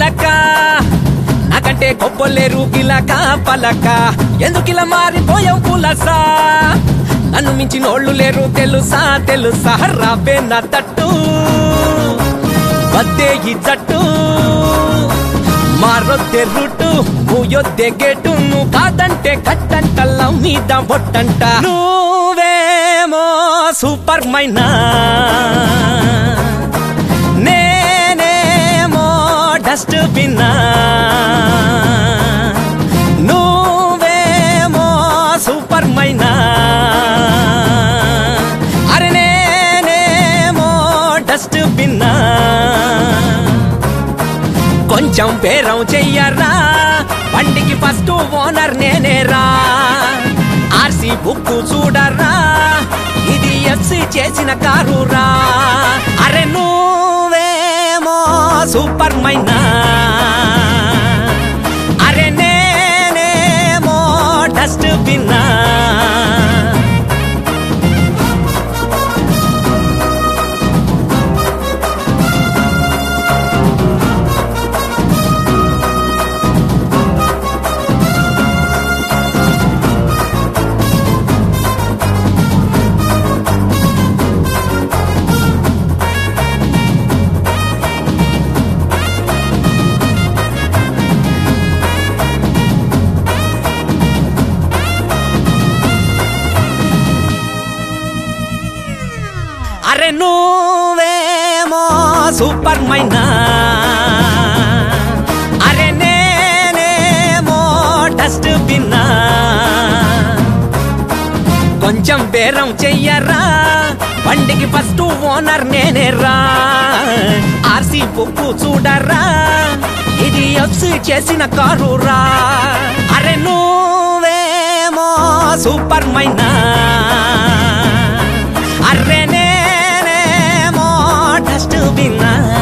చిలక నాకంటే గొప్పలేరు గిలక పలక ఎందుకిలా మారిపోయావు పులసా నన్ను మించి నోళ్ళు లేరు తెలుసా తెలుసా రావే నా తట్టు వద్దే ఈ జట్టు మారొద్దే రూటు మూయొద్దే గేటు నువ్వు కాదంటే కట్టంటల్ల మీద బొట్టంట నువ్వేమో సూపర్ మైనా నేనేమో డస్ట్ బిన్నా నువ్వేమో సూపర్ మైనా అరే నేనేమో డస్ట్ బిన్నా కొంచెం బేరం చెయ్యరా బండికి ఫస్ట్ ఓనర్ నేనేరా ఆర్సీ బుక్ చూడరా ఇది ఎఫ్సి చేసిన కారురా అరే నువ్వేమో సూపర్ మైనా అరే నేనేమో డస్ట్ బిన్నా అరే నువ్వేమో సూపర్ మైనా అరే నేనేమో డస్ట్ బిన్నా కొంచెం బేరం చెయ్యరా బండికి ఫస్ట్ ఓనర్ నేనేరా ఆర్సీ బుక్కు చూడరా ఇది ఎఫ్సి చేసిన కారురా అరే నువ్వేమో సూపర్ మైనా అర్రే నేనేమో డస్ట్ బిన్నా